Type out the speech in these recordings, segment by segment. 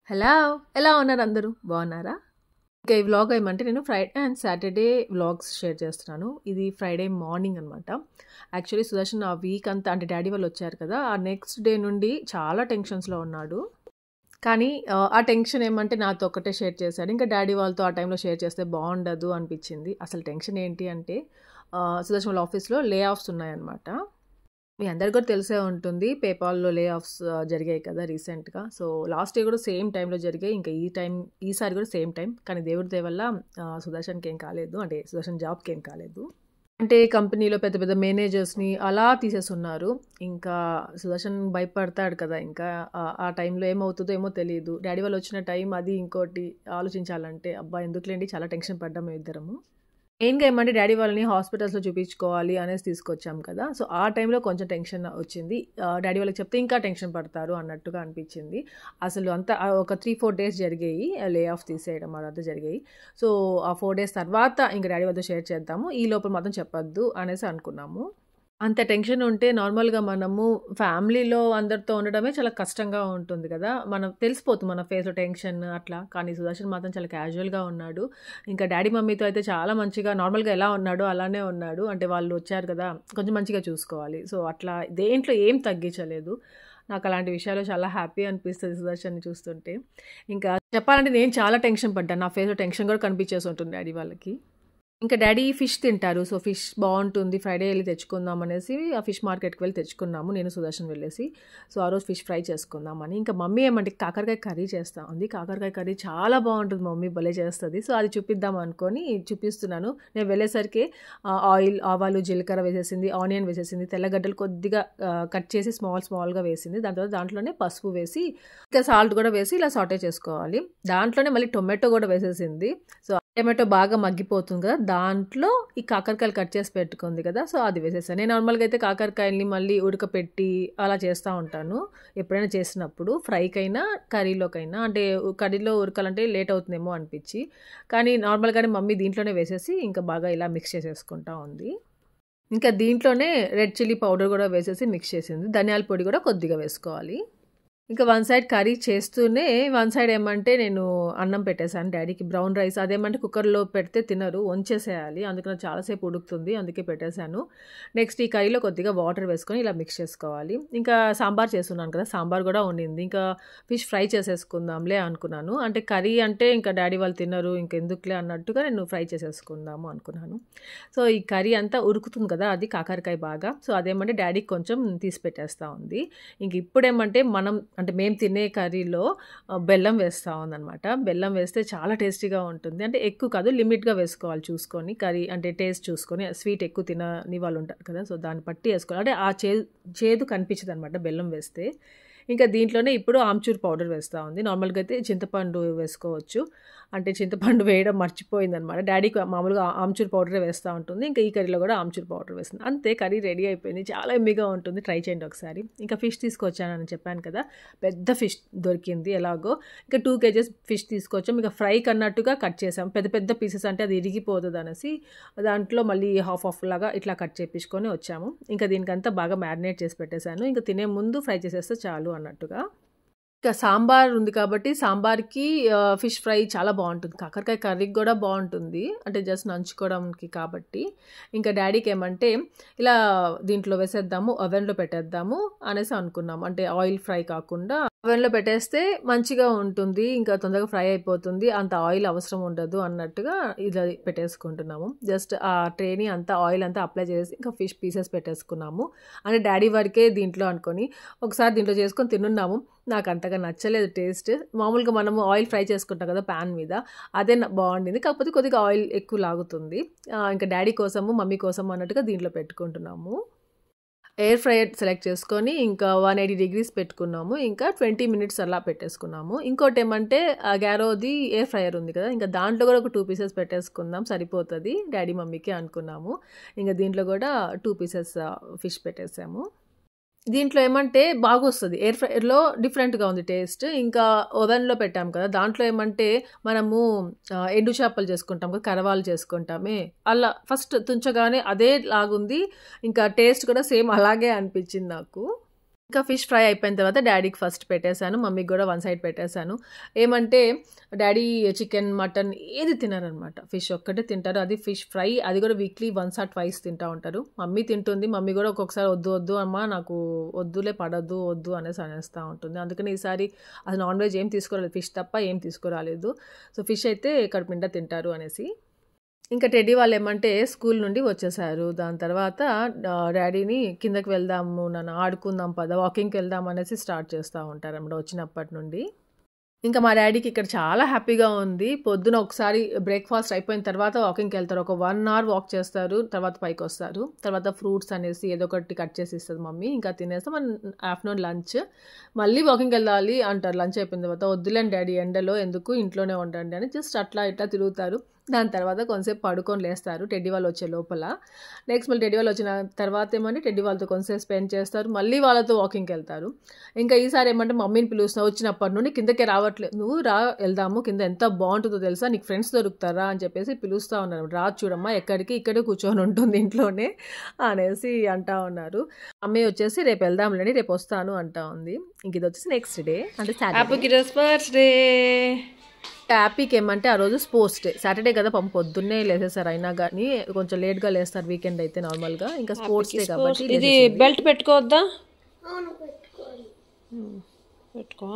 Hello! ఎలా ఉన్నారు అందరూ? బాగున్నారా? ఇంకా ఈ వ్లాగ్ ఏమంటే నేను Friday and Saturday vlogs share చేస్తున్నాను. ఇది ఫ్రైడే మార్నింగ్ అనమాట. యాక్చువల్లీ సుదర్శన్ ఆ వీక్ అంతా అంటే డ్యాడీ వాళ్ళు వచ్చారు కదా! ఆ నెక్స్ట్ డే నుండి చాలా టెన్షన్స్‌లో ఉన్నాడు. కానీ ఆహ్, ఆ టెన్షన్ ఏమంటే నాతో ఒక్కటే షేర్ చేశాడు. ఇంకా డ్యాడీ వాళ్ళతో ఆ టైంలో షేర్ చేస్తే బావుండదు అనిపించింది. అసలు టెన్షన్ ఏంటి అంటే ఆహ్, సుదర్శన్ వాళ్ళ ఆఫీస్‌లో లే ఆఫ్స్ ఉన్నాయన్నమాట. మీ అందరికి కూడా తెలిసే ఉంటుంది. పేపాల్‌లో లే ఆఫ్స్ జరిగాయి కదా! రీసెంట్‌గా. సో, లాస్ట్ ఇయర్ కూడా సేమ్ టైంలో జరిగాయి. ఇంకా ఈ టైం ఈసారి కూడా సేమ్ టైం. కానీ దేవుడి దయ వల్ల ఆహ్, సుదర్శన్‌కి ఏం కాలేదు. అంటే సుదర్శన్ జాబ్‌కి ఏం కాలేదు. అంటే కంపెనీలో పెద్ద పెద్ద మేనేజర్స్‌ని అలా తీసేసున్నారు. ఇంకా సుదర్శన్ భయపడతాడు కదా! ఇంకా ఆహ్, ఆ టైంలో ఏమవుతదో ఏమో తెలీదు. డ్యాడీ వాళ్ళు వచ్చిన టైం అది ఇంకోటి ఆలోచించాలంటే అబ్బా! ఎందుకులేండి చాలా టెన్షన్ పడ్డాం మేమిద్దరము. మెయిన్‌గా ఏమంటే డ్యాడీ వాళ్ళని హాస్పిటల్స్‌లో చూపించుకోవాలి అనేసి తీసుకొచ్చాం కదా! సో, ఆ టైంలో కొంచెం టెన్షన్ వచ్చింది. ఆహ్, డ్యాడీ వాళ్ళకి చెప్తే ఇంకా టెన్షన్ పడతారు అన్నట్టుగా అనిపించింది. అసలు అంతా ఆహ్, ఒక 3, 4 డేస్ జరిగాయి. లే ఆఫ్ తీసేయడం అదంతా జరిగాయి. సో, ఆ 4 డేస్ తర్వాత ఇంక డ్యాడీ వాళ్ళతో షేర్ చేద్దాము. ఈ లోపల మాత్రం చెప్పొద్దు అనేసి అనుకున్నాము. అంత టెన్షన్ ఉంటే నార్మల్‌గా మనము ఫ్యామిలీలో అందరితో ఉండడమే చాలా కష్టంగా ఉంటుంది కదా! మనం తెలిసిపోతుంది మన ఫేస్‌లో టెన్షన్ అట్లా. కానీ సుదర్శన్ మాత్రం చాలా క్యాజువల్‌గా ఉన్నాడు. ఇంకా డ్యాడీ, మమ్మీతో అయితే చాలా మంచిగా నార్మల్‌గా ఎలా ఉన్నాడో అలానే ఉన్నాడు. అంటే వాళ్ళు వచ్చారు కదా! కొంచెం మంచిగా చూసుకోవాలి. సో, అట్లా దేంట్లో ఏం తగ్గించలేదు. నాకు అలాంటి విషయాల్లో చాలా హ్యాపీ అనిపిస్తది సుదర్శన్‌ని చూస్తుంటే. ఇంకా చెప్పాలంటే నేను చాలా టెన్షన్ పడ్డాను. నా ఫేస్‌లో టెన్షన్ కూడా కనిపించేసి ఉంటుంది డ్యాడీ వాళ్ళకి. ఇంకా డ్యాడీ ఫిష్ తింటారు. సో, ఫిష్ బావుంటుంది. ఫ్రైడే ఎళ్లి తెచ్చుకుందాం అనేసి ఆ ఫిష్ మార్కెట్‌కి వెళ్లి తెచ్చుకున్నాము. నేను, సుదర్శన్ వెళ్ళేసి. సో, ఆ రోజు ఫిష్ ఫ్రై చేసుకుందామని. ఇంకా మమ్మీ ఏమంటే కాకరకాయ కర్రీ చేస్తా ఉంది. కాకరకాయ కర్రీ చాలా బావుంటుంది మమ్మీ భలే చేస్తది. సో, అది చూపిద్దాం అనుకోని చూపిస్తున్నాను. నేను వెళ్ళేసరికి ఆహ్, ఆయిల్, ఆవాలు, జీలకర్ర వేసేసింది. ఆనియన్ వేసేసింది. తెల్లగడ్డలు కొద్దిగా ఆహ్, కట్ చేసి స్మాల్ స్మాల్‌గా వేసింది. దాని తర్వాత దాంట్లోనే పసుపు వేసి ఇంకా సాల్ట్ కూడా వేసి ఇలా సాటే చేసుకోవాలి. దాంట్లోనే మళ్ళీ టొమాటో కూడా వేసేసింది. సో, టొమాటో బాగా మగ్గిపోతుంది కదా! దాంట్లో ఈ కాకరకాయలు కట్ చేసి పెట్టుకుంది కదా! సో, అది వేసేసాను. నేను నార్మల్‌గా అయితే కాకరకాయలని మళ్ళీ ఉడకపెట్టి అలా చేస్తా ఉంటాను. ఎప్పుడైనా చేసినప్పుడు ఫ్రైకైనా, కర్రీలోకైనా అంటే కర్రీలో ఉడకాలంటే లేట్ అవుతుందేమో అనిపించి. కానీ నార్మల్‌గానే మమ్మీ దీంట్లోనే వేసేసి ఇంకా బాగా ఇలా మిక్స్ చేసేసుకుంటా ఉంది. ఇంకా దీంట్లోనే రెడ్ చిల్లీ పౌడర్ కూడా వేసేసి మిక్స్ చేసింది. ధనియాల పొడి కూడా కొద్దిగా వేసుకోవాలి. ఇంకా వన్ సైడ్ కర్రీ చేస్తూనే వన్ సైడ్ ఏమంటే నేను అన్నం పెట్టేసాను డ్యాడీకి బ్రౌన్ రైస్. అదేమంటే కుక్కర్‌లో పెడితే తినరు. వంచేసేయాలి. అందుకని చాలా సేపు ఉడుకుతుంది. అందుకే పెట్టేసాను. నెక్స్ట్ ఈ కర్రీలో కొద్దిగా వాటర్ వేసుకొని ఇలా మిక్స్ చేసుకోవాలి. ఇంకా సాంబార్ చేసున్నాను కదా! సాంబార్ కూడా ఉండింది. ఇంకా ఫిష్ ఫ్రై చేసేసుకుందాంలే అనుకున్నాను. అంటే కర్రీ అంటే ఇంకా డ్యాడీ వాళ్ళు తినరు. ఇంకెందుకులే అన్నట్టుగా నేను ఫ్రై చేసేసుకుందాము అనుకున్నాను. సో, ఈ కర్రీ అంతా ఉడుకుతుంది కదా! అది కాకరకాయ బాగా. సో, అదేమంటే డ్యాడీకి కొంచెం తీసి పెట్టేస్తా ఉంది. ఇంక ఇప్పుడేమంటే మనం అంటే మేము తినే కర్రీలో ఆహ్, బెల్లం వేస్తా ఉందనమాట. బెల్లం వేస్తే చాలా టేస్టీగా ఉంటుంది. అంటే ఎక్కువ కాదు లిమిట్‌గా వేసుకోవాలి చూసుకొని. కర్రీ అంటే టేస్ట్ చూసుకొని స్వీట్ ఎక్కువ తినని వాళ్ళు ఉంటారు కదా! సో, దాన్ని బట్టి ఏసుకోవాలి. అంటే ఆ చేదు చేదు కనిపించదనమాట బెల్లం వేస్తే. ఇంకా దీంట్లోనే ఇప్పుడు ఆమ్చూర్ పౌడర్ వేస్తా ఉంది. నార్మల్‌గా అయితే చింతపండు వేసుకోవచ్చు. అంటే చింతపండు వేయడం మర్చిపోయిందనమాట. డ్యాడీకి మామూలుగా ఆమ్చూర్ పౌడరే వేస్తా ఉంటుంది. ఇంకా ఈ కర్రీలో కూడా ఆమ్చూర్ పౌడర్ వేసింది. అంతే కర్రీ రెడీ అయిపోయింది. చాలా యమ్మీగా ఉంటుంది. ట్రై చేయండి ఒకసారి. ఇంకా ఫిష్ తీసుకొచ్చానని చెప్పాను కదా! పెద్ద ఫిష్ దొరికింది ఎలాగో. ఇంకా 2 కేజెస్ ఫిష్ తీసుకొచ్చాం. ఇక ఫ్రైకి అన్నట్టుగా కట్ చేసాం. పెద్ద పెద్ద పీసెస్ అంటే అది ఇరిగిపోతదనేసి దాంట్లో మళ్ళీ హాఫ్ హాఫ్ లాగా ఇట్లా కట్ చేపించుకొని వచ్చాము. ఇంకా దీనికంతా బాగా మ్యారినేట్ చేసి పెట్టేసాను. ఇంక తినే ముందు ఫ్రై చేసేస్తే చాలు అన్నట్టుగా. ఇంకా సాంబార్ ఉంది కాబట్టి సాంబార్‌కి ఆహ్, ఫిష్ ఫ్రై చాలా బావుంటుంది. కాకరకాయ కర్రీకి కూడా బావుంటుంది. అంటే జస్ట్ నంచుకోవడానికి కాబట్టి. ఇంకా డ్యాడీకి ఏమంటే ఇలా దీంట్లో వేసేద్దాము, ఓవెన్‌లో పెట్టేద్దాము అనేసి అనుకున్నాం. అంటే ఆయిల్ ఫ్రై కాకుండా ఓవెన్‌లో పెట్టేస్తే మంచిగా ఉంటుంది. ఇంకా తొందరగా ఫ్రై అయిపోతుంది. అంత ఆయిల్ అవసరం ఉండదు అన్నట్టుగా ఇలా పెట్టేసుకుంటున్నాము. జస్ట్ ఆ ట్రేని అంతా ఆయిల్ అంతా అప్లై చేసేసి ఇంకా ఫిష్ పీసెస్ పెట్టేసుకున్నాము. అంటే డ్యాడీ వరకే దీంట్లో అనుకోని ఒకసారి దీంట్లో చేసుకొని తినున్నాము. నాకు అంతగా నచ్చలేదు టేస్ట్. మామూలుగా మనము ఆయిల్ ఫ్రై చేసుకుంటాం కదా! పాన్ మీద. అదే న బావుండింది. కాకపోతే కొద్దిగా ఆయిల్ ఎక్కువ లాగుతుంది. ఆహ్, ఇంకా డ్యాడీ కోసము, మమ్మీ కోసం అన్నట్టుగా దీంట్లో పెట్టుకుంటున్నాము. ఎయిర్ ఫ్రైయర్ సెలెక్ట్ చేసుకొని ఇంకా 180 డిగ్రీస్ పెట్టుకున్నాము. ఇంకా 20 మినిట్స్ అలా పెట్టేసుకున్నాము. ఇంకోటేమంటే ఆహ్, గ్యారోది ఎయిర్ ఫ్రైయర్ ఉంది కదా! ఇంకా దాంట్లో కూడా ఒక 2 పీసెస్ పెట్టేసుకుందాం సరిపోతది. డ్యాడీ, మమ్మీకి అనుకున్నాము. ఇంక దీంట్లో కూడా 2 పీసెస్ ఫిష్ పెట్టేసాము. దీంట్లో ఏమంటే బాగొస్తది. ఎయిర్ ఫ్రైయర్‌లో డిఫరెంట్‌గా ఉంది టేస్ట్. ఇంకా ఓవెన్‌లో పెట్టాం కదా! దాంట్లో ఏమంటే మనము ఆహ్, ఎండు చేపలు చేసుకుంటాం కదా! కరవాలు చేసుకుంటామే అలా ఫస్ట్ తుంచగానే అదే లాగుంది. ఇంకా టేస్ట్ కూడా సేమ్ అలాగే అనిపించింది నాకు. ఇంకా ఫిష్ ఫ్రై అయిపోయిన తర్వాత డాడీకి ఫస్ట్ పెట్టేశాను మమ్మీకి కూడా వన్ సైడ్ పెట్టేశాను ఏమంటే డాడీ చికెన్ మటన్ ఏది తినారనమాట ఫిష్ ఒక్కటే తింటారు అది ఫిష్ ఫ్రై అది కూడా వీక్లీ వన్స్ ఆర్ ట్వైస్ తింటూ ఉంటారు మమ్మీ తింటుంది మమ్మీ కూడా ఒక్కొక్కసారి వద్దు వద్దు అమ్మ నాకు వద్దులే పడద్దు వద్దు అనేసి అనేస్తూ ఉంటుంది అందుకని ఈసారి అది నాన్ వెజ్ ఏం తీసుకురాలేదు ఫిష్ తప్ప ఏం తీసుకురాలేదు సో ఫిష్ అయితే కడుపు నిండా తింటారు అనేసి ఇంకా టెడ్డీ వాళ్ళు ఏమంటే స్కూల్ నుండి వచ్చేసారు దాని తర్వాత డాడీని కిందకి వెళ్దాము నన్ను ఆడుకుందాం పద వాకింగ్కి వెళ్దాం అనేసి స్టార్ట్ చేస్తూ ఉంటారు అన్నమాట వచ్చినప్పటి నుండి ఇంకా మా డాడీకి ఇక్కడ చాలా హ్యాపీగా ఉంది పొద్దున ఒకసారి బ్రేక్ఫాస్ట్ అయిపోయిన తర్వాత వాకింగ్కి వెళ్తారు ఒక వన్ అవర్ వాక్ చేస్తారు తర్వాత పైకి వస్తారు తర్వాత ఫ్రూట్స్ అనేసి ఏదో ఒకటి కట్ చేసి ఇస్తుంది మమ్మీ ఇంకా తినేస్తాం మన ఆఫ్టర్నూన్ లంచ్ మళ్ళీ వాకింగ్కి వెళ్ళాలి అంటారు లంచ్ అయిపోయిన తర్వాత వద్దులేండి డాడీ ఎండలో ఎందుకు ఇంట్లోనే ఉండండి అని జస్ట్ అట్లా ఇట్లా తిరుగుతారు దాని తర్వాత కొంతసేపు పడుకొని లేస్తారు టెడ్డీ వాళ్ళు వచ్చే లోపల నెక్స్ట్ మళ్ళీ టెడ్డీ వాళ్ళు వచ్చిన తర్వాత ఏమంటే టెడ్డీ వాళ్ళతో కొంతసేపు స్పెండ్ చేస్తారు మళ్ళీ వాళ్ళతో వాకింగ్కి వెళ్తారు ఇంకా ఈసారి ఏమంటే మమ్మీని పిలుస్తున్నావు వచ్చినప్పటి నుండి కిందకే రావట్లేదు నువ్వు రా వెళ్దాము కింద ఎంత బాగుంటుందో తెలుసా నీకు ఫ్రెండ్స్ దొరుకుతారా అని చెప్పేసి పిలుస్తూ ఉన్నారు రా చూడమ్మా ఎక్కడికి ఇక్కడే కూర్చొని ఉంటుంది ఇంట్లోనే అనేసి అంటా ఉన్నారు అమ్మాయి వచ్చేసి రేపు వెళ్దాంలేండి రేపు వస్తాను అంటా ఉంది ఇంక ఇది వచ్చేసి నెక్స్ట్ డే అంటే హ్యాపీకి రోజు బర్త్డే హ్యాపీకి ఏమంటే ఆ రోజు స్పోర్ట్స్ డే సాటర్డే కదా పంప పొద్దున్నే లేసేసారు అయినా కానీ కొంచెం లేట్గా లేస్తారు వీకెండ్ అయితే నార్మల్గా ఇంకా స్పోర్ట్స్ డే కాబట్టి ఇది బెల్ట్ పెట్టుకోవద్దా పెట్టుకో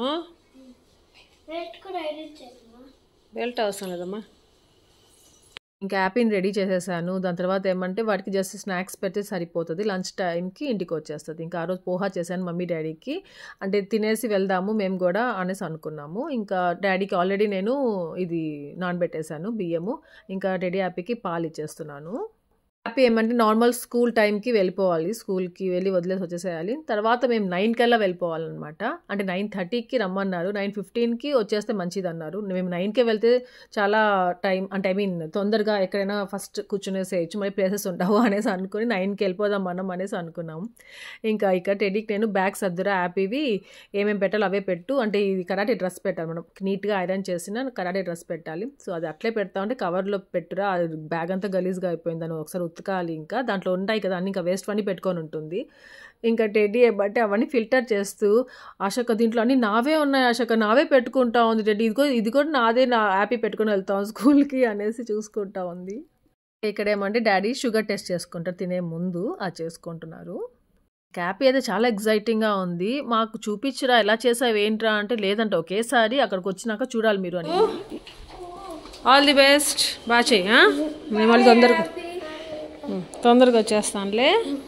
బెల్ట్ అవసరం లేదమ్మా ఇంకా యాపీని రెడీ చేసేసాను దాని తర్వాత ఏమంటే వాటికి జస్ట్ స్నాక్స్ పెడితే సరిపోతుంది లంచ్ టైంకి ఇంటికి వచ్చేస్తుంది ఇంకా ఆ రోజు పోహా చేశాను మమ్మీ డాడీకి అంటే తినేసి వెళ్దాము మేము కూడా అనేసి అనుకున్నాము ఇంకా డాడీకి ఆల్రెడీ నేను ఇది నానబెట్టేశాను బియ్యము ఇంకా రెడీ హ్యాపీకి పాలు ఇచ్చేస్తున్నాను హ్యాపీ ఏమంటే నార్మల్ స్కూల్ టైంకి వెళ్ళిపోవాలి స్కూల్కి వెళ్ళి వదిలేసి వచ్చేసేయాలి తర్వాత మేము నైన్ కల్లా వెళ్ళిపోవాలన్నమాట అంటే నైన్ థర్టీకి రమ్మన్నారు నైన్ ఫిఫ్టీన్కి వచ్చేస్తే మంచిది అన్నారు మేము నైన్కే వెళ్తే చాలా టైం అంటే ఐ మీన్ తొందరగా ఎక్కడైనా ఫస్ట్ కూర్చునేసేయచ్చు మరి ప్లేసెస్ ఉండవు అనేసి అనుకుని నైన్కి వెళ్ళిపోదాం మనం అనేసి అనుకున్నాం ఇంకా ఇక్కడ టెడీకి నేను బ్యాగ్ సర్దురా హ్యాపీవి ఏమేమి పెట్టాలో అవే పెట్టు అంటే ఇది కరాటే డ్రెస్ పెట్టాలి మనం నీట్గా ఐరన్ చేసిన కరాటే డ్రెస్ పెట్టాలి సో అది అట్లే పెడతా ఉంటే కవర్లో పెట్టురా అది బ్యాగ్ అంతా గలీజ్గా అయిపోయింది అని ఒకసారి ఉతకాలి ఇంకా దాంట్లో ఉంటాయి కదా అన్ని ఇంకా వేస్ట్ అన్నీ పెట్టుకొని ఉంటుంది ఇంకా టెడ్డీ బట్టి అవన్నీ ఫిల్టర్ చేస్తూ ఆశక దీంట్లో అన్ని నావే ఉన్నాయి ఆశక నావే పెట్టుకుంటా ఉంది టెడ్డీ ఇదిగో ఇది కూడా నాదే నా యాపీ పెట్టుకొని వెళ్తాం స్కూల్కి అనేసి చూసుకుంటా ఉంది ఇక్కడ ఏమంటే డాడీ షుగర్ టెస్ట్ చేసుకుంటారు తినే ముందు అది చేసుకుంటున్నారు క్యాపీ అయితే చాలా ఎగ్జైటింగ్గా ఉంది మాకు చూపించరా ఎలా చేసావు ఏంట్రా అంటే లేదంటే ఒకేసారి అక్కడికి వచ్చినాక చూడాలి మీరు అని ఆల్ ది బెస్ట్ బాగా చెయ్యి ఆ? నేను మళ్ళీ తొందరగా ఉమ్, తొందరగా వచ్చేస్తానులే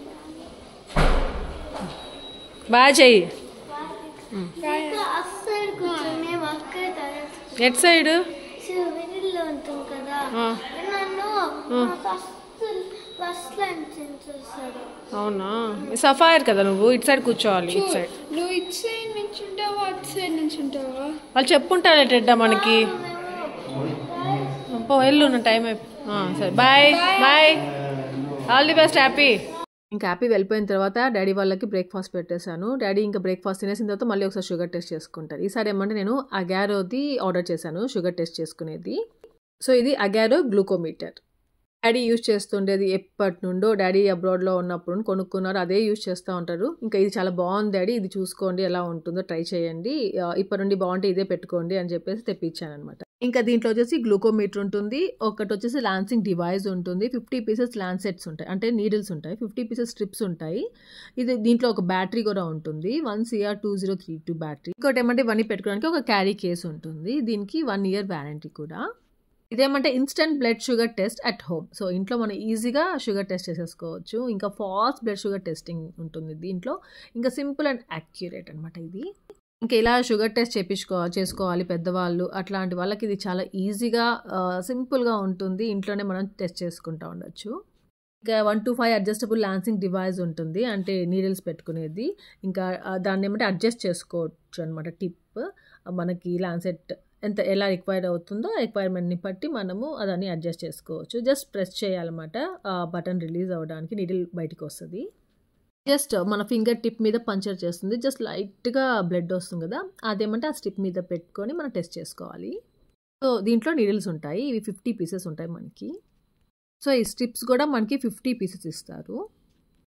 బాగా చెయ్యి అస్సలు కూర్చొని అక్కడ ఎట్ సైడ్ మిడిల్లో ఉంటుంది కదా నన్ను ఫస్ట్ ఫస్ట్ లంచ్ చూస్తాడు అవునా సఫాయర్ కదా నువ్వు ఇటు సైడ్ కూర్చోవాలి ఇటు సైడ్ నువ్వు ఇటు సైడ్ నుంచి ఉంటావా అటు సైడ్ నుంచి ఉంటావా వాళ్ళు చెప్పుంటారే టెడ్డా మనకి పో వెళ్ళు నా టైం అయిపో ఆ, సరే bye bye all the best happy ఇంకా హ్యాపీ వెళ్ళిపోయిన తర్వాత డాడీ వాళ్ళకి బ్రేక్ఫాస్ట్ పెట్టేశాను డాడీ ఇంకా బ్రేక్ఫాస్ట్ తినేసిన తర్వాత మళ్ళీ ఒకసారి షుగర్ టెస్ట్ చేసుకుంటారు ఈసారి ఏమంటే నేను అగారోది ఆర్డర్ చేశాను షుగర్ టెస్ట్ చేసుకునేది సో ఇది అగారో గ్లూకోమీటర్ డాడీ యూజ్ చేస్తుండేది ఎప్పటి నుండో డాడీ అబ్రాడ్లో ఉన్నప్పుడు కొనుక్కున్నారు అదే యూజ్ చేస్తూ ఉంటారు ఇంకా ఇది చాలా బాగుంది డాడీ ఇది చూసుకోండి ఎలా ఉంటుందో ట్రై చేయండి ఆ, ఇప్పటి నుండి బాగుంటే ఇదే పెట్టుకోండి అని చెప్పేసి తెప్పించాను అనమాట ఇంకా దీంట్లో వచ్చేసి గ్లూకోమీటర్ ఉంటుంది ఒకటి వచ్చేసి లాన్సింగ్ డివైస్ ఉంటుంది ఫిఫ్టీ పీసెస్ లాన్సెట్స్ ఉంటాయి అంటే నీడిల్స్ ఉంటాయి ఫిఫ్టీ పీసెస్ స్ట్రిప్స్ ఉంటాయి ఇది దీంట్లో ఒక బ్యాటరీ కూడా ఉంటుంది one CR two zero three two battery ఇంకోటి ఏమంటే ఇవన్నీ పెట్టుకోవడానికి ఒక క్యారీ కేస్ ఉంటుంది దీనికి వన్ ఇయర్ వ్యారంటీ కూడా ఇదేమంటే instant blood sugar test at home so ఇంట్లో మనం ఈజీగా షుగర్ టెస్ట్ చేసేసుకోవచ్చు ఇంకా ఫాస్ట్ బ్లడ్ షుగర్ టెస్టింగ్ ఉంటుంది దీంట్లో ఇంకా సింపుల్ అండ్ యాక్యురేట్ అనమాట ఇది ఇంకా ఇలా షుగర్ టెస్ట్ చేపించుకో చేసుకోవాలి పెద్దవాళ్ళు అట్లాంటి వాళ్ళకి ఇది చాలా ఈజీగా సింపుల్గా ఉంటుంది ఇంట్లోనే మనం టెస్ట్ చేసుకుంటూ ఉండొచ్చు ఇంకా one two five adjustable lancing device ఉంటుంది అంటే నీడిల్స్ పెట్టుకునేది ఇంకా ఆ, దాన్ని ఏమంటే అడ్జస్ట్ చేసుకోవచ్చు అనమాట టిప్ మనకి లాన్సెట్ ఎంత ఎలా రిక్వైర్ అవుతుందో రిక్వైర్మెంట్ని బట్టి మనము అదాన్ని అడ్జస్ట్ చేసుకోవచ్చు జస్ట్ ప్రెస్ చేయాలన్నమాట ఆ బటన్ రిలీజ్ అవ్వడానికి నీడిల్ బయటికి వస్తుంది జస్ట్ మన ఫింగర్ టిప్ మీద పంచర్ చేస్తుంది జస్ట్ లైట్గా బ్లడ్ వస్తుంది కదా అదేమంటే ఆ స్టిప్ మీద పెట్టుకొని మనం టెస్ట్ చేసుకోవాలి సో దీంట్లో నీడిల్స్ ఉంటాయి ఇవి ఫిఫ్టీ పీసెస్ ఉంటాయి మనకి సో ఈ స్ట్రిప్స్ కూడా మనకి ఫిఫ్టీ పీసెస్ ఇస్తారు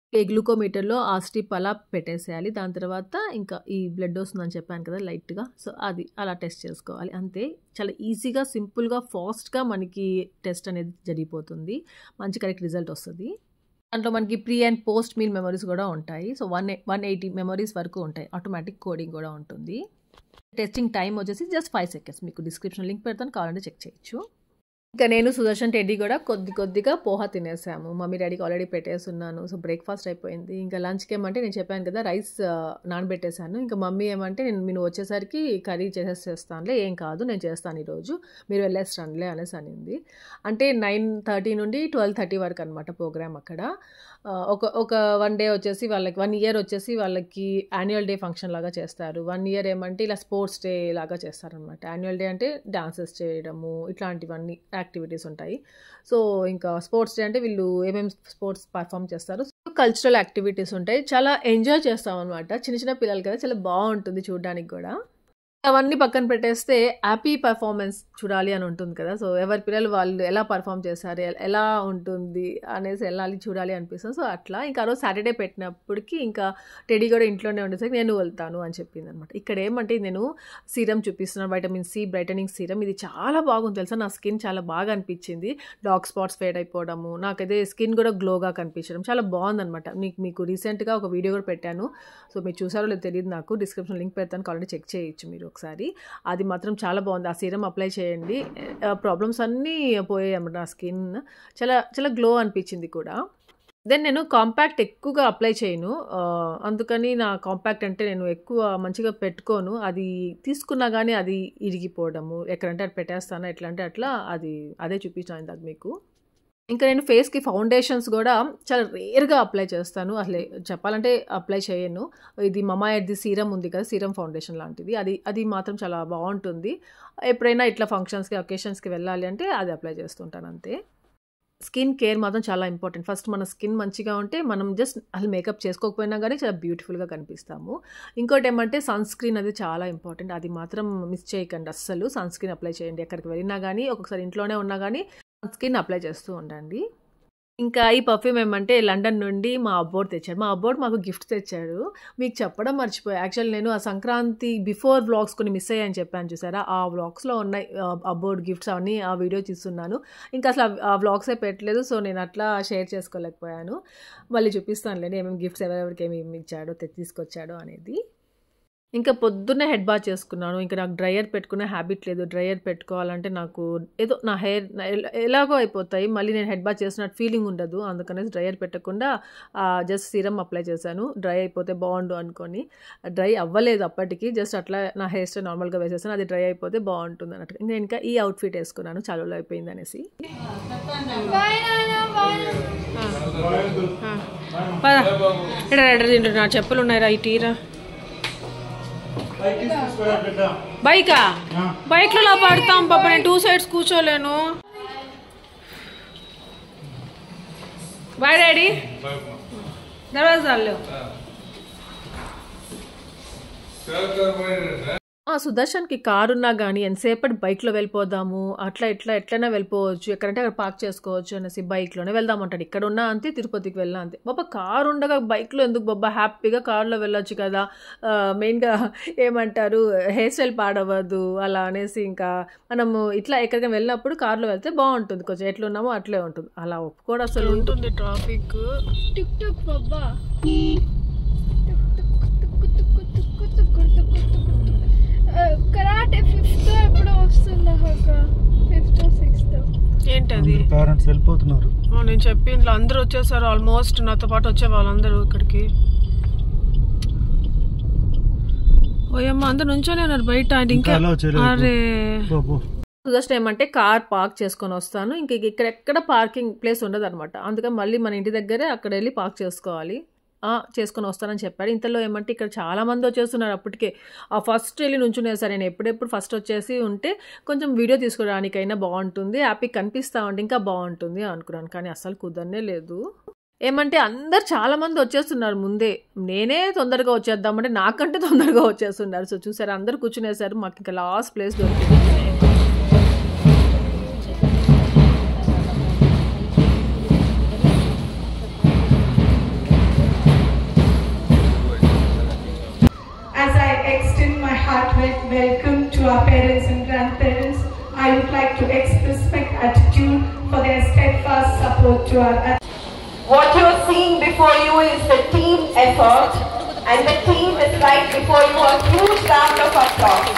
ఈ గ్లూకోమీటర్లో ఆ స్ట్రిప్ అలా పెట్టేసేయాలి దాని తర్వాత ఇంకా ఈ బ్లడ్ వస్తుందని చెప్పాను కదా లైట్గా సో అది అలా టెస్ట్ చేసుకోవాలి అంతే చాలా ఈజీగా సింపుల్గా ఫాస్ట్గా మనకి టెస్ట్ అనేది జరిగిపోతుంది మంచి కరెక్ట్ రిజల్ట్ వస్తుంది దాంట్లో మనకి pre and post meal memories కూడా ఉంటాయి so one one eighty memories వరకు ఉంటాయి ఆటోమేటిక్ కోడింగ్ కూడా ఉంటుంది టెస్టింగ్ టైం వచ్చేసి జస్ట్ ఫైవ్ సెకండ్స్ మీకు డిస్క్రిప్షన్ లింక్ పెడతాను కావాలంటే చెక్ చేయొచ్చు ఇంకా నేను సుదర్శన్ టెడ్డీ కూడా కొద్ది కొద్దిగా పోహా తినేసాము మమ్మీ డాడీకి ఆల్రెడీ పెట్టేస్తున్నాను సో బ్రేక్ఫాస్ట్ అయిపోయింది ఇంకా లంచ్కి ఏమంటే నేను చెప్పాను కదా రైస్ ఆ, నానబెట్టేశాను ఇంకా మమ్మీ ఏమంటే నేను మీరు వచ్చేసరికి కర్రీ చేసేస్తానులే ఏం కాదు నేను చేస్తాను ఈరోజు మీరు వెళ్ళేస్తానులే అనేసి అనింది అంటే నైన్ థర్టీ నుండి ట్వెల్వ్ థర్టీ వరకు అనమాట ప్రోగ్రామ్ అక్కడ ఆ, ఒక ఒక వన్ డే వచ్చేసి వాళ్ళకి వన్ ఇయర్ వచ్చేసి వాళ్ళకి యాన్యువల్ డే ఫంక్షన్ లాగా చేస్తారు వన్ ఇయర్ ఏమంటే ఇలా స్పోర్ట్స్ డే లాగా చేస్తారనమాట యాన్యువల్ డే అంటే డాన్సెస్ చేయడము ఇట్లాంటివన్నీ యాక్టివిటీస్ ఉంటాయి సో ఇంకా స్పోర్ట్స్ డే అంటే వీళ్ళు ఏమేమి స్పోర్ట్స్ పర్ఫామ్ చేస్తారు కల్చరల్ యాక్టివిటీస్ ఉంటాయి చాలా ఎంజాయ్ చేస్తాం అనమాట చిన్న చిన్న పిల్లలు కదా చాలా బాగుంటుంది చూడడానికి కూడా అవన్నీ పక్కన పెట్టేస్తే హ్యాపీ పర్ఫార్మెన్స్ చూడాలి అని ఉంటుంది కదా సో ఎవరి పిల్లలు వాళ్ళు ఎలా పర్ఫామ్ చేస్తారు ఎ- ఎలా ఉంటుంది అనేసి వెళ్ళాలి చూడాలి అనిపిస్తుంది సో అట్లా ఇంకా ఆ రోజు సాటర్డే పెట్టినప్పటికి ఇంకా టెడీ కూడా ఇంట్లోనే ఉండేసరికి నేను వెళ్తాను అని చెప్పింది అనమాట ఇక్కడ ఏమంటే నేను సీరం చూపిస్తున్నాను వైటమిన్ సి బ్రైటనింగ్ సీరం ఇది చాలా బాగుంది తెలుసా నా స్కిన్ చాలా బాగా అనిపించింది డార్క్ స్పాట్స్ ఫేడ్ అయిపోవడము నాకైతే స్కిన్ కూడా గ్లోగా కనిపించడం చాలా బాగుందన్నమాట మీకు మీకు రీసెంట్గా ఒక వీడియో కూడా పెట్టాను సో మీరు చూసారో లేదో తెలియదు నాకు డిస్క్రిప్షన్ లింక్ పెడతాను కావాలంటే చెక్ చేయొచ్చు మీరు ఒకసారి అది మాత్రం చాలా బాగుంది ఆ సీరం అప్లై చేయండి ప్రాబ్లమ్స్ అన్నీ పోయాయి అన్నమాట నా స్కిన్ చాలా చాలా గ్లో అనిపించింది కూడా దెన్ నేను కాంపాక్ట్ ఎక్కువగా అప్లై చేయను ఆ, అందుకని నా కాంపాక్ట్ అంటే నేను ఎక్కువ మంచిగా పెట్టుకోను అది తీసుకున్నా కానీ అది ఇరిగిపోవడము ఎక్కడంటే అది పెట్టేస్తాను ఎట్లా అంటే అట్లా అది అదే చూపించాను ఇందాక మీకు ఇంకా నేను ఫేస్కి ఫౌండేషన్స్ కూడా చాలా రేర్గా అప్లై చేస్తాను అసలు చెప్పాలంటే అప్లై చేయను ఇది మమా ఎడ్ది సీరం ఉంది కదా సీరం ఫౌండేషన్ లాంటిది అది అది మాత్రం చాలా బాగుంటుంది ఎప్పుడైనా ఇట్లా ఫంక్షన్స్కి ఒకేషన్స్కి వెళ్ళాలి అంటే అది అప్లై చేస్తుంటాను అంతే స్కిన్ కేర్ మాత్రం చాలా ఇంపార్టెంట్ ఫస్ట్ మన స్కిన్ మంచిగా ఉంటే మనం జస్ట్ అసలు మేకప్ చేసుకోకపోయినా కానీ చాలా బ్యూటిఫుల్గా కనిపిస్తాము ఇంకోటి ఏమంటే సన్ స్క్రీన్ అది చాలా ఇంపార్టెంట్ అది మాత్రం మిస్ చేయకండి అస్సలు సన్ స్క్రీన్ అప్లై చేయండి ఎక్కడికి వెళ్ళినా కానీ ఒక్కొక్కసారి ఇంట్లోనే ఉన్నా కానీ సన్ స్క్రీన్ అప్లై చేస్తూ ఉండండి ఇంకా ఈ పర్ఫ్యూమ్ ఏమంటే లండన్ నుండి మా అబ్బోడ్ తెచ్చాడు మా అబ్బోడ్ మాకు గిఫ్ట్ తెచ్చాడు మీకు చెప్పడం మర్చిపోయా యాక్చువల్ నేను ఆ సంక్రాంతి బిఫోర్ వ్లాగ్స్ కొన్ని మిస్ అయ్యాయని చెప్పాను చూసారా ఆ వ్లాగ్స్లో ఉన్నాయి అబ్బోడ్ గిఫ్ట్స్ అవన్నీ ఆ వీడియో తీస్తున్నాను ఇంకా అసలు ఆ- ఆ వ్లాగ్సే పెట్టలేదు సో నేను అట్లా షేర్ చేసుకోలేకపోయాను మళ్ళీ చూపిస్తానులేండి ఏమేమి గిఫ్ట్స్ ఎవరెవరికి ఏమేమి ఇచ్చాడో తె- తీసుకొచ్చాడో అనేది ఇంకా పొద్దున్నే హెడ్ బాత్ చేసుకున్నాను ఇంకా నాకు డ్రయర్ పెట్టుకునే హ్యాబిట్ లేదు డ్రయర్ పెట్టుకోవాలంటే నాకు ఏదో నా హెయిర్ ఎలాగో అయిపోతాయి మళ్ళీ నేను హెడ్ బాత్ చేసినట్టు ఫీలింగ్ ఉండదు అందుకనేసి డ్రయర్ పెట్టకుండా జస్ట్ సీరం అప్లై చేశాను డ్రై అయిపోతే బాగుండు అనుకొని డ్రై అవ్వలేదు అప్పటికి జస్ట్ అట్లా నా హెయిర్ స్టైల్ నార్మల్గా వేసేసాను అది డ్రై అయిపోతే బాగుంటుంది అన్నట్టు ఇంకా ఇంకా ఈ అవుట్ఫిట్ వేసుకున్నాను చాలా అయిపోయింది అనేసి బాయ్ నాన్న బాయ్ పద ఇక్కడ ఎక్కడ తింటు నా చెప్పులు ఉన్నాయిరా ఈ టీరా బైకా బైక్లో ఇలా పడతాం పాప నేను టూ సైడ్స్ కూర్చోలేను బాయ్ డాడీ దర్వాజాలు ఆ, సుదర్శన్కి కారు ఉన్నా కానీ ఎంతసేపటి బైక్లో వెళ్ళిపోదాము అట్లా ఇట్లా ఎట్లైనా వెళ్ళిపోవచ్చు ఎక్కడంటే అక్కడ పార్క్ చేసుకోవచ్చు అనేసి బైక్లోనే వెళ్దామంటాడు ఇక్కడ ఉన్నా అంతే తిరుపతికి వెళ్ళినా అంతే బాబా కారు ఉండగా బైక్లో ఎందుకు బాబా హ్యాపీగా కారులో వెళ్ళొచ్చు కదా ఆ, మెయిన్గా ఏమంటారు హెయిర్ స్టైల్ పాడవద్దు అలా అనేసి ఇంకా మనము ఇట్లా ఎక్కడికైనా వెళ్ళినప్పుడు కారులో వెళ్తే బాగుంటుంది కొంచెం ఎట్లున్నామో అట్లే ఉంటుంది అలా ఒప్పుకోడు అసలు ఉంటుంది ట్రాఫిక్ టుక్ టుక్ బాబా టుక్ టుక్ టుక్ టుక్ టుక్ టుక్ టుక్ టుక్ టుక్ టుక్. ఆ, కరాటే ఫిఫ్త్ ఎప్పుడో వస్తుంది ఒక ఫిఫ్త్ సిక్స్త్ ఏంటది పేరెంట్స్ వెళ్ళిపోతున్నారు ఆ, నేను చెప్పి ఇంట్లో అందరూ వచ్చేసారు ఆల్మోస్ట్ నాతో పాటు వచ్చే వాళ్ళందరూ ఇక్కడికి ఓయమ్మ అందరు నుంచోనే ఉన్నారు బయట అది ఇంకా ఇంకా allow చేయలేదు. అరే పో, పో. జస్ట్ ఏమంటే కార్ పార్క్ చేసుకొని వస్తాను ఇంక ఇక్కడ ఎక్కడ పార్కింగ్ ప్లేస్ ఉండదు అనమాట అందుకని మళ్ళీ మన ఇంటి దగ్గరే అక్కడ వెళ్ళి పార్క్ చేసుకోవాలి ఆ, చేసుకొని వస్తానని చెప్పాడు ఇంతలో ఏమంటే ఇక్కడ చాలా మంది వచ్చేస్తున్నారు అప్పటికే ఆ ఫస్ట్ వెళ్ళి నుంచునే సార్ నేను ఎప్పుడెప్పుడు ఫస్ట్ వచ్చేసి ఉంటే కొంచెం వీడియో తీసుకోవడానికైనా బాగుంటుంది హ్యాపీ కనిపిస్తా ఉంటే ఇంకా బాగుంటుంది అనుకున్నాను కానీ అస్సలు కుదరనే లేదు ఏమంటే అందరు చాలా మంది వచ్చేస్తున్నారు ముందే నేనే తొందరగా వచ్చేద్దామంటే నాకంటే తొందరగా వచ్చేస్తున్నారు సో చూసారు అందరు కూర్చునేసారు మాకు ఇంకా లాస్ట్ ప్లేస్ దొరికింది my heartfelt welcome to our parents and grandparents. I would like to express my gratitude for their steadfast support to our What you're seeing before you is the team effort, and the team is right before you. A huge round of applause.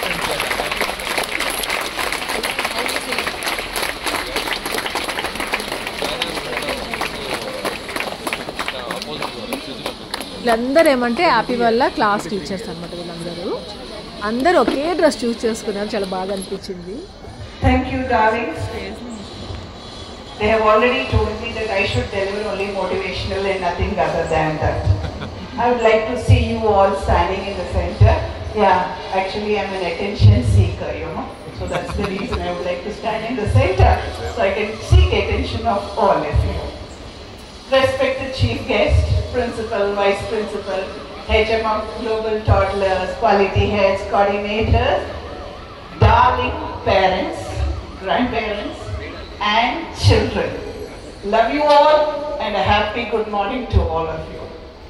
వీళ్ళందరూ ఏమంటే happy వల్ల class teachers అనమాట వీళ్ళందరూ అందరూ ఒకే dress choose చేసుకున్నారు చాలా బాగా అనిపించింది Thank you, darlings. They have already told me that I should deliver only motivational and nothing other than that. I would like to see you all standing in the center. Yeah, actually, I'm an attention seeker, you know. So that's the reason I would like to stand in the center so I can seek attention of all of you. Respected chief guest, principal, vice principal, HM of global toddlers, quality heads, coordinators, darling parents, grandparents, and children. Love you all and a happy good morning to all of you.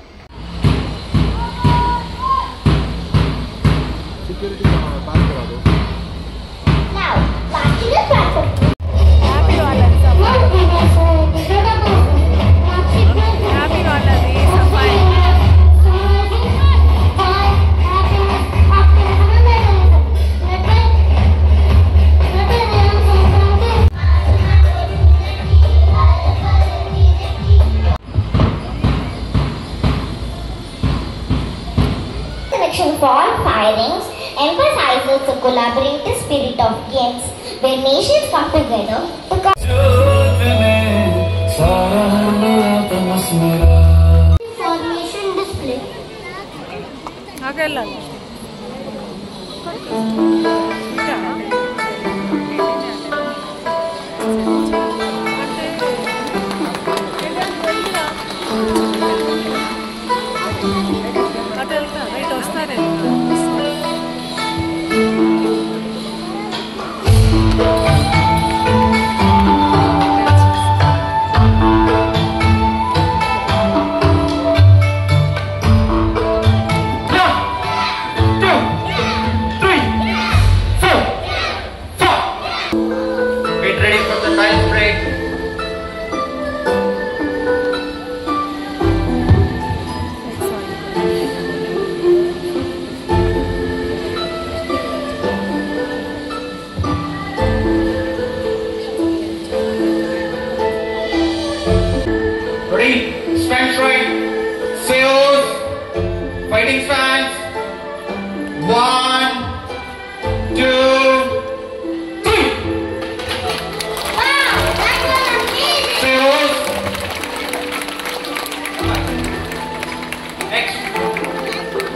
Selection for firings emphasizes the collaborative spirit of games where nations come together to co- formation display. అక్కడ వెళ్ళాలి అటు వెళ్తా right వస్తానే Get ready for the lunch break. Ready? Stand straight. Sails. Fighting fans. One, two, three. Sails. Next.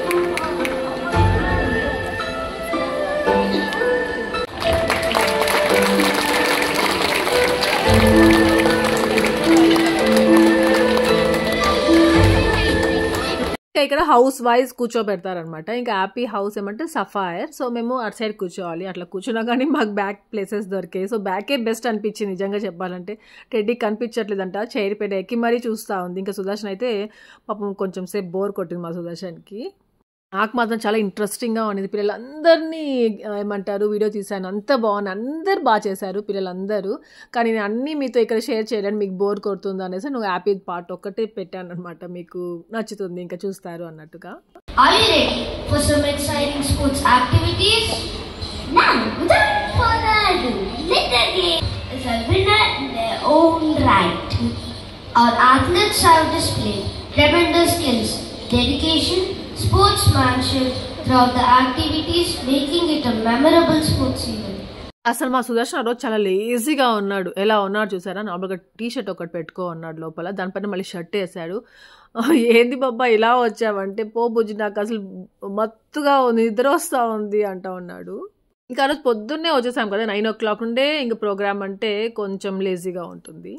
ఇంకా ఇక్కడ house wise కూర్చోబెడతారనమాట ఇంకా happy house ఏమంటే సఫైర్ సో మేము అటు సైడ్ కూర్చోవాలి అట్లా కూర్చున్నా కానీ మాకు బ్యాక్ ప్లేసెస్ దొరికాయి సో బ్యాకే బెస్ట్ అనిపించింది నిజంగా చెప్పాలంటే టెడ్డీ కనిపించట్లేదంట చైర్ పెట్టి ఎక్కి మరీ చూస్తూ ఉంది ఇంకా సుదర్శన్ అయితే పాపం కొంచెం సేపు బోర్ కొట్టింది మా సుదర్శన్కి నాకు మాత్రం చాలా ఇంట్రెస్టింగ్గా ఉండేది పిల్లలందరినీ ఆ, ఏమంటారు వీడియో తీశాను అంత బాగుంది అందరు బాగా చేశారు పిల్లలందరూ కానీ నేను అన్నీ మీతో ఇక్కడ షేర్ చేయడానికి మీకు బోర్ కొడుతుంది అనేసి నువ్వు హ్యాపీ పార్ట్ ఒక్కటే పెట్టాను అనమాట మీకు నచ్చుతుంది ఇంకా చూస్తారు అన్నట్టుగా Are you ready for some exciting sports activities? Now, without further ado, let the game is a winner in their own right. Our athletes have displayed tremendous skills, dedication, sportsmanship throughout the activities, making it a memorable sports event. అసలు మా సుదర్శన్ ఆ రోజు చాలా లేజీగా ఉన్నాడు ఎలా ఉన్నాడు చూసారా నార్మల్గా టీ షర్ట్ ఒకటి పెట్టుకో అన్నాడు లోపల దానిపైన మళ్ళీ షర్ట్ వేసాడు ఏంది బాబా ఇలా వచ్చావంటే పో బుజ్జి నాకు అసలు మత్తుగా ఉంది నిద్ర వస్తూ ఉంది అంటా ఉన్నాడు ఇంకా ఆ రోజు పొద్దున్నే వచ్చేసాం కదా నైన్ ఓ క్లాక్ నుండే ఇంకా ప్రోగ్రామ్ అంటే కొంచెం లేజీగా ఉంటుంది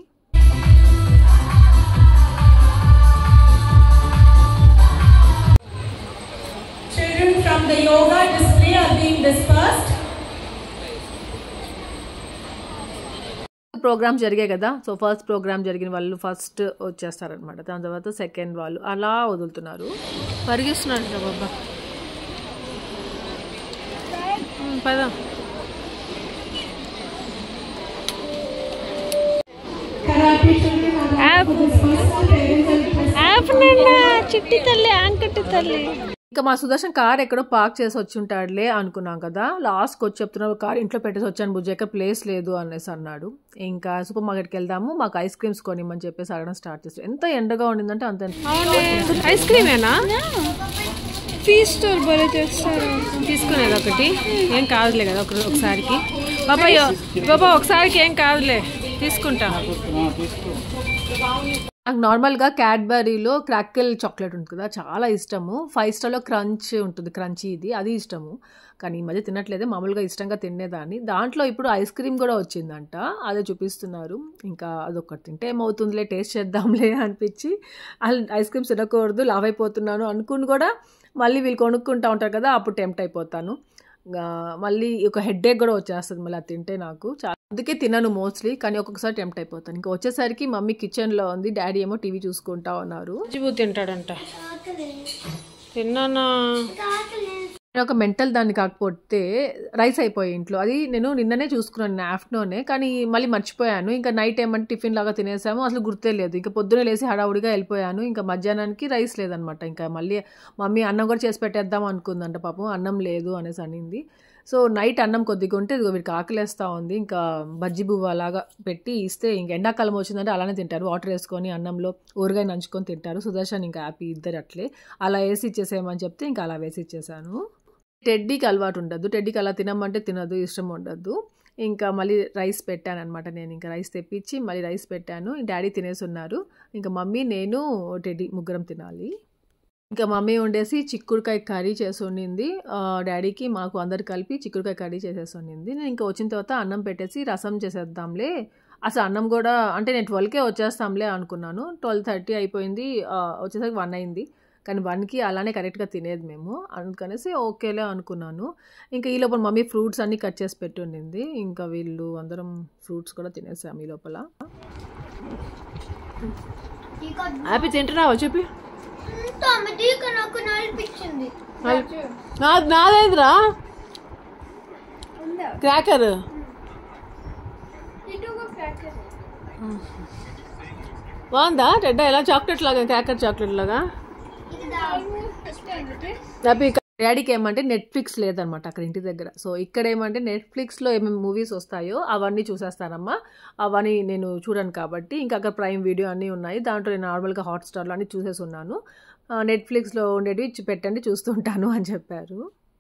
Children from the yoga display are being dispersed. Programme జరిగాయి కదా సో ఫస్ట్ ప్రోగ్రామ్ జరిగిన వాళ్ళు ఫస్ట్ వచ్చేస్తారనమాట దాని తర్వాత సెకండ్ వాళ్ళు అలా వదులుతున్నారు పరిగిస్తున్నాడు రా బాబా పద Karate children are allowed for the first time parents are requested చిట్టి తల్లి ఆంకట్టి తల్లి ఇంకా మా సుదర్శన్ కార్ ఎక్కడో పార్క్ చేసి వచ్చి ఉంటాడులే అనుకున్నాం కదా లాస్ట్కి వచ్చి చెప్తున్నారు కార్ ఇంట్లో పెట్టేసి వచ్చాను బుజ్జి ఎక్కడ ప్లేస్ లేదు అనేసి అన్నాడు ఇంకా సూపర్ మార్కెట్కి వెళ్దాము మాకు ఐస్ క్రీమ్స్ కొనిమ్మని చెప్పేసి అడగడం స్టార్ట్ చేస్తాం ఎంత ఎండగా ఉండిందంటే అంత అవునే ఐస్ క్రీమేనా ఫీ స్టోర్ భలే చేస్తారు తీసుకునేది ఒకటి ఏం కాదులే కదా ఒక ఒకసారికి బాబా బాబా ఒకసారికి ఏం కాదులే తీసుకుంటా నాకు నార్మల్గా క్యాడ్బరీలో క్రాకిల్ చాక్లెట్ ఉంటుంది కదా చాలా ఇష్టము ఫైవ్ స్టార్లో క్రంచ్ ఉంటుంది క్రంచీ ఇది అది ఇష్టము కానీ ఈ మధ్య తినట్లేదే మామూలుగా ఇష్టంగా తినేదాన్ని దాంట్లో ఇప్పుడు ఐస్ క్రీమ్ కూడా వచ్చిందంట అదే చూపిస్తున్నారు ఇంకా అదొకటి తింటే ఏమవుతుందిలే టేస్ట్ చేద్దాంలే అనిపించి అసలు ఐస్ క్రీమ్స్ తినకూడదు లావ్ అయిపోతున్నాను అనుకుని కూడా మళ్ళీ వీళ్ళు కొనుక్కుంటా ఉంటారు కదా అప్పుడు టెంప్ట్ అయిపోతాను ఇంకా మళ్ళీ ఒక హెడ్ఏక్ కూడా వచ్చేస్తుంది మళ్ళీ అది తింటే నాకు చాలా అందుకే తినను మోస్ట్లీ కానీ ఒక్కొక్కసారి టెంప్ట్ అయిపోతాను ఇంకా వచ్చేసరికి మమ్మీ కిచెన్లో ఉంది డాడీ ఏమో టీవీ చూసుకుంటా ఉన్నారు జిబు తింటాడంట తిన్నానా నేను ఒక మెంటల్ దాన్ని కాకపోతే రైస్ అయిపోయి ఇంట్లో అది నేను నిన్ననే చూసుకున్నాను ఆఫ్టర్నూనే కానీ మళ్ళీ మర్చిపోయాను ఇంకా నైట్ ఏమంటే టిఫిన్ లాగా తినేసాము అసలు గుర్తే లేదు ఇంకా పొద్దునే లేసి హడావుడిగా వెళ్ళిపోయాను ఇంకా మధ్యాహ్నానికి రైస్ లేదనమాట ఇంకా మళ్ళీ మమ్మీ అన్నం కూడా చేసి పెట్టేద్దాం అనుకుందంట పాపం అన్నం లేదు అనేసి అనింది సో నైట్ అన్నం కొద్దిగా ఉంటే ఇదిగో వీడికి ఆకలేస్తూ ఉంది ఇంకా బజ్జి బువ్వ అలాగా పెట్టి ఇస్తే ఇంక ఎండాకాలం వచ్చిందంటే అలానే తింటారు వాటర్ వేసుకొని అన్నంలో ఊరగాయ నంచుకొని తింటారు సుదర్శన్ ఇంకా హ్యాపీ ఇద్దరు అట్లే అలా వేసి ఇచ్చేసేయమని చెప్తే ఇంకా అలా వేసి ఇచ్చేసాను టెడ్డీకి అలవాటు ఉండదు టెడ్డీకి అలా తినమంటే తినదు ఇష్టం ఉండదు ఇంకా మళ్ళీ రైస్ పెట్టాను అనమాట నేను ఇంకా రైస్ తెప్పించి మళ్ళీ రైస్ పెట్టాను డాడీ తినేసి ఉన్నారు ఇంకా మమ్మీ నేను టెడ్డీ ముగ్గురం తినాలి ఇంకా మమ్మీ వండేసి చిక్కుడుకాయ కర్రీ చేసి ఉండింది ఆ, డాడీకి మాకు అందరు కలిపి చిక్కుడుకాయ కర్రీ చేసేసి ఉండింది నేను ఇంకా వచ్చిన తర్వాత అన్నం పెట్టేసి రసం చేసేద్దాంలే అసలు అన్నం కూడా అంటే నేను ట్వెల్వ్కే వచ్చేస్తాంలే అనుకున్నాను ట్వెల్వ్ థర్టీ అయిపోయింది ఆ, వచ్చేసరికి వన్ అయింది కానీ వన్కి అలానే కరెక్ట్గా తినేది మేము అందుకనేసి ఓకేలే అనుకున్నాను ఇంకా ఈ లోపల మమ్మీ ఫ్రూట్స్ అన్నీ కట్ చేసి పెట్టి ఉండింది ఇంకా వీళ్ళు అందరం ఫ్రూట్స్ కూడా తినేసాము ఈ లోపల హ్యాపీ తింటున్నావా చెప్పి తొమ్మిదికి నాకు నడిపించింది నాదేదిరా ఉందా క్రాకర్ ఇటు ఒక క్రాకర్ బాగుందా టెడ్డ ఎలా చాక్లెట్ లాగా క్రాకర్ చాక్లెట్ లాగా హ్యాపీ డాడీకి ఏమంటే నెట్ఫ్లిక్స్ లేదనమాట అక్కడ ఇంటి దగ్గర సో ఇక్కడ ఏమంటే నెట్ఫ్లిక్స్లో ఏమేమి మూవీస్ వస్తాయో అవన్నీ చూసేస్తానమ్మా అవన్నీ నేను చూడను కాబట్టి ఇంకా అక్కడ ప్రైమ్ వీడియో అన్నీ ఉన్నాయి దాంట్లో నేను నార్మల్గా హాట్స్టార్లో అన్నీ చూసేసి ఉన్నాను ఆ, నెట్ఫ్లిక్స్లో ఉండేవి ఇచ్చి పెట్టండి చూస్తుంటాను అని చెప్పారు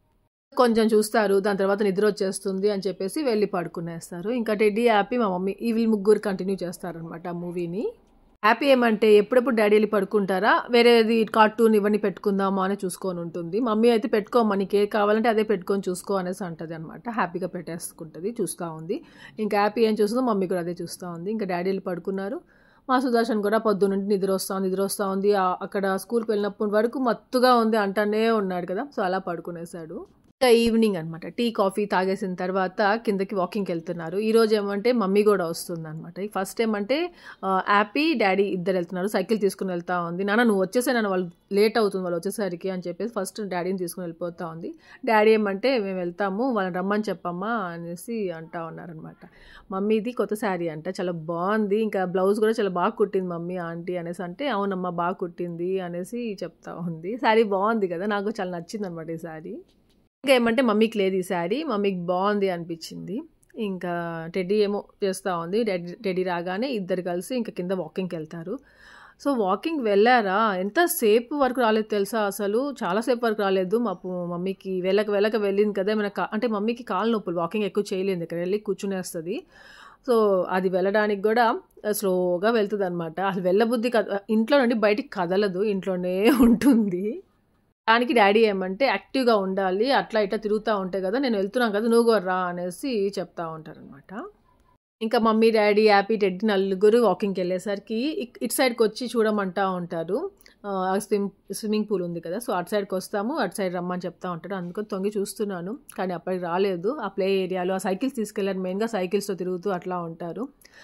కొంచెం చూస్తారు దాని తర్వాత నిద్ర వచ్చేస్తుంది అని చెప్పేసి వెళ్ళి పడుకునేస్తారు ఇంకా టెడ్డీ హ్యాపీ మా మమ్మీ ఈ వీళ్ళు ముగ్గురు కంటిన్యూ చేస్తారనమాట ఆ మూవీని హ్యాపీ ఏమంటే ఎప్పుడెప్పుడు డాడీ వెళ్ళి పడుకుంటారా వేరేది కార్టూన్ ఇవన్నీ పెట్టుకుందామా అని చూసుకొని ఉంటుంది మమ్మీ అయితే పెట్టుకోమా నీకు ఏ కావాలంటే అదే పెట్టుకొని చూసుకో అనేసి అంటది అనమాట హ్యాపీగా పెట్టేసుకుంటుంది చూస్తూ ఉంది ఇంకా హ్యాపీ ఏం చూస్తుందో మమ్మీ కూడా అదే చూస్తూ ఉంది ఇంకా డాడీ వెళ్ళి పడుకున్నారు మా సుదర్శన్ కూడా పొద్దున్నుండి నిద్ర వస్తూ ఉంది నిద్ర వస్తూ ఉంది ఆ- అక్కడ స్కూల్కి వెళ్ళినప్పటి వరకు మత్తుగా ఉంది అంటానే ఉన్నాడు కదా సో అలా పడుకునేశాడు ఇంకా ఈవినింగ్ అనమాట టీ కాఫీ తాగేసిన తర్వాత కిందకి వాకింగ్కి వెళ్తున్నారు ఈ రోజు ఏమంటే మమ్మీ కూడా వస్తుంది అనమాట ఫస్ట్ ఏమంటే ఆ, యాపీ డాడీ ఇద్దరు వెళ్తున్నారు సైకిల్ తీసుకుని వెళ్తా ఉంది నాన్న నువ్వు వచ్చేసే నన్ను వాళ్ళు లేట్ అవుతుంది వాళ్ళు వచ్చేసరికి అని చెప్పేసి ఫస్ట్ డాడీని తీసుకుని వెళ్ళిపోతా ఉంది డాడీ ఏమంటే మేము వెళ్తాము వాళ్ళని రమ్మని చెప్పమ్మా అనేసి అంటా ఉన్నారనమాట మమ్మీది కొత్త శారీ అంట చాలా బాగుంది ఇంకా బ్లౌజ్ కూడా చాలా బాగా కుట్టింది మమ్మీ ఆంటీ అనేసి అంటే అవునమ్మా బాగా కుట్టింది అనేసి చెప్తా ఉంది శారీ బాగుంది కదా నాకు చాలా నచ్చింది అనమాట ఈ శారీ ఇంకా ఏమంటే మమ్మీకి లేదు ఈ శారీ మమ్మీకి బాగుంది అనిపించింది ఇంకా టెడ్డీ ఏమో చేస్తూ ఉంది టెడ్డీ టెడ్డీ రాగానే ఇద్దరు కలిసి ఇంకా కింద వాకింగ్కి వెళ్తారు సో వాకింగ్ వెళ్ళారా ఎంతసేపు వరకు రాలేదు తెలుసా అసలు చాలాసేపు వరకు రాలేదు మా పు- మమ్మీకి వెళ్ళక వెళ్ళక వెళ్ళింది కదా ఏమైనా కా- అంటే మమ్మీకి కాలు నొప్పులు వాకింగ్ ఎక్కువ చేయలేదు ఇక్కడ వెళ్ళి కూర్చునేస్తుంది సో అది వెళ్ళడానికి కూడా స్లోగా వెళ్తుంది అనమాట అసలు వెళ్ళబుద్ధి కద ఇంట్లో నుండి బయటికి కదలదు ఇంట్లోనే ఉంటుంది దానికి డాడీ ఏమంటే యాక్టివ్గా ఉండాలి అట్లా ఇట్లా తిరుగుతూ ఉంటాయి కదా నేను వెళ్తున్నాను కదా నువ్వు కూడా రా అనేసి చెప్తా ఉంటారనమాట ఇంకా మమ్మీ డాడీ హ్యాపీ టెడ్డి నలుగురు వాకింగ్కి వెళ్ళేసరికి ఇక్- ఇటు సైడ్కి వచ్చి చూడమంటా ఉంటారు స్విమ్ స్విమ్మింగ్ పూల్ ఉంది కదా సో అటు సైడ్కి వస్తాము అటు సైడ్ రమ్మని చెప్తా ఉంటారు అందుకని తొంగి చూస్తున్నాను కానీ అప్పటికి రాలేదు ఆ ప్లే ఏరియాలో ఆ సైకిల్స్ తీసుకెళ్ళారు మెయిన్గా సైకిల్స్తో తిరుగుతూ అట్లా ఉంటారు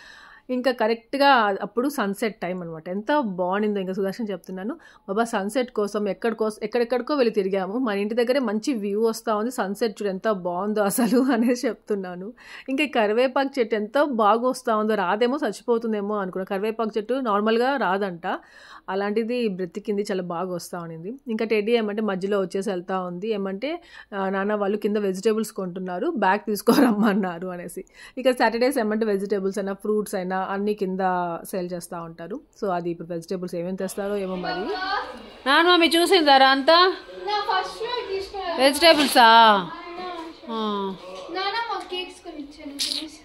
ఇంకా కరెక్ట్గా అప్పుడు సన్సెట్ టైం అనమాట ఎంత బాగుండిందో ఇంకా సుదర్శన్ చెప్తున్నాను బాబా సన్సెట్ కోసం ఎక్కడి కోసం ఎక్కడెక్కడికో వెళ్ళి తిరిగాము మన ఇంటి దగ్గరే మంచి వ్యూ వస్తూ ఉంది సన్సెట్ చూడు ఎంత బాగుందో అసలు అనేసి చెప్తున్నాను ఇంకా ఈ కరివేపాకు చెట్టు ఎంత బాగా వస్తూ ఉందో రాదేమో చచ్చిపోతుందేమో అనుకున్నా కరివేపాకు చెట్టు నార్మల్గా రాదంట అలాంటిది బ్రతికింది చాలా బాగా వస్తూ ఉండింది ఇంకా టెడ్డీ ఏమంటే మధ్యలో వచ్చేసి వెళ్తూ ఉంది ఏమంటే ఆ, నాన్న వాళ్ళు కింద వెజిటేబుల్స్ కొంటున్నారు బ్యాగ్ తీసుకోరమ్మన్నారు అనేసి ఇక సాటర్డేస్ ఏమంటే వెజిటేబుల్స్ అయినా ఫ్రూట్స్ అయినా అన్నీ కింద సేల్ చేస్తూ ఉంటారు సో అది ఇప్పుడు వెజిటేబుల్స్ ఏమేమి తెస్తారో ఏమో మరి నాన్న మమ్మీ చూసిందారా అంతా నా ఫస్ట్ ఫ్లోర్ తీసుకురా వెజిటేబుల్సా నాన్న మా కేక్స్ కొని ఇచ్చాను తినేసి.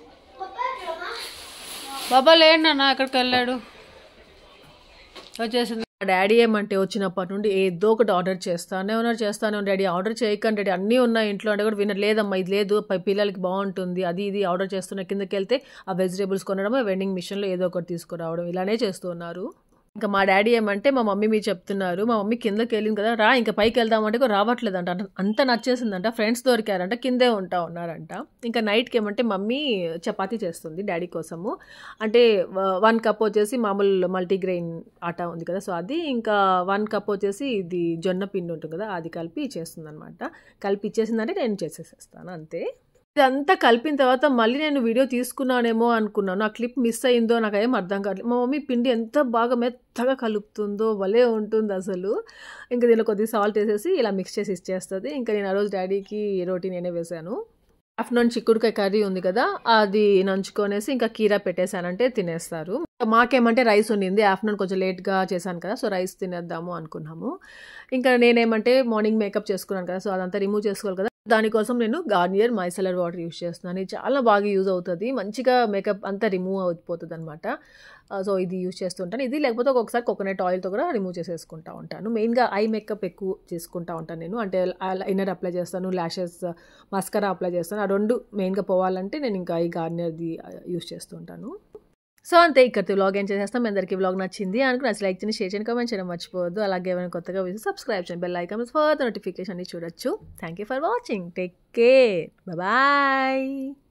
బాబా లేడు నాన్న ఎక్కడికి వెళ్ళాడు వచ్చేసింది మా డాడీ ఏమంటే వచ్చినప్పటి నుండి ఏదో ఒకటి ఆర్డర్ చేస్తానే ఉన్నారు చేస్తానే ఉన్నారు డాడీ ఆర్డర్ చేయకండి డాడీ అన్నీ ఉన్నాయి ఇంట్లో అంటే కూడా వినరు లేదమ్మా ఇది లేదు పై పిల్లలకి బాగుంటుంది అది ఇది ఆర్డర్ చేస్తున్న కిందకి వెళ్తే ఆ వెజిటేబుల్స్ కొనడం వెండింగ్ మిషన్లో ఏదో ఒకటి తీసుకురావడం ఇలానే చేస్తూ ఉన్నారు ఇంకా మా డాడీ ఏమంటే మా మమ్మీ మీరు చెప్తున్నారు మా మమ్మీ కిందకి వెళ్ళింది కదా రా ఇంకా పైకి వెళ్దామంటే కూడా రావట్లేదంట అంట అంత నచ్చేసిందంట ఫ్రెండ్స్ దొరికారంట కిందే ఉంటా ఉన్నారంట ఇంకా నైట్కి ఏమంటే మమ్మీ చపాతీ చేస్తుంది డాడీ కోసము అంటే వన్ కప్ వచ్చేసి మామూలు మల్టీగ్రెయిన్ ఆటా ఉంది కదా సో అది ఇంకా వన్ కప్ వచ్చేసి ఇది జొన్న పిండి ఉంటుంది కదా అది కలిపి చేస్తుంది అనమాట కలిపి ఇచ్చేసిందంటే నేను చేసేసేస్తాను అంతే ఇదంతా కలిపిన తర్వాత మళ్ళీ నేను వీడియో తీసుకున్నానేమో అనుకున్నాను ఆ క్లిప్ మిస్ అయిందో నాకు ఏం అర్థం కావట్లేదు మా మమ్మీ పిండి ఎంత బాగా మెత్తగా కలుపుతుందో భలే ఉంటుంది అసలు ఇంకా దీనిలో కొద్దిగా సాల్ట్ వేసేసి ఇలా మిక్స్ చేసి ఇచ్చేస్తుంది ఇంకా నేను ఆ రోజు డాడీకి రోటీ నేనే వేశాను ఆఫ్టర్నూన్ చిక్కుడుకాయ కర్రీ ఉంది కదా అది నంచుకొనేసి ఇంకా కీరా పెట్టేశానంటే తినేస్తారు మాకేమంటే రైస్ ఉండింది ఆఫ్టర్నూన్ కొంచెం లేట్గా చేశాను కదా సో రైస్ తినేద్దాము అనుకున్నాము ఇంకా నేనేమంటే మార్నింగ్ మేకప్ చేసుకున్నాను కదా సో అదంతా రిమూవ్ చేసుకోవాలి కదా దానికోసం నేను గార్నియర్ మైసలర్ వాటర్ యూస్ చేస్తున్నాను ఇది చాలా బాగా యూజ్ అవుతుంది మంచిగా మేకప్ అంతా రిమూవ్ అయిపోతుంది అనమాట సో ఇది యూజ్ చేస్తుంటాను ఇది లేకపోతే ఒక్కొక్కసారి కోకోనట్ ఆయిల్తో కూడా రిమూవ్ చేసేసుకుంటా ఉంటాను మెయిన్గా ఐ మేకప్ ఎక్కువ చేసుకుంటా ఉంటాను నేను అంటే ఇన్నర్ అప్లై చేస్తాను ల్యాషెస్ మస్కరా అప్లై చేస్తాను ఆ రెండు మెయిన్గా పోవాలంటే నేను ఇంకా ఈ గార్నియర్ది యూజ్ చేస్తుంటాను సో అంతే ఇక్కడ వ్లాగ్ ఏం చేసేస్తాం మీ అందరికీ వ్లాగ్ నచ్చింది అనుకుని అసలు లైక్ చేయండి షేర్ చేయండి కామెంట్ చేయడం మర్చిపోవద్దు అలాగే ఏమైనా కొత్తగా వీడియో సబ్స్క్రైబ్ చేయండి బెల్ ఐకాన్ ఫర్దర్ నోటిఫికేషన్ చూడొచ్చు thank you for watching take care bye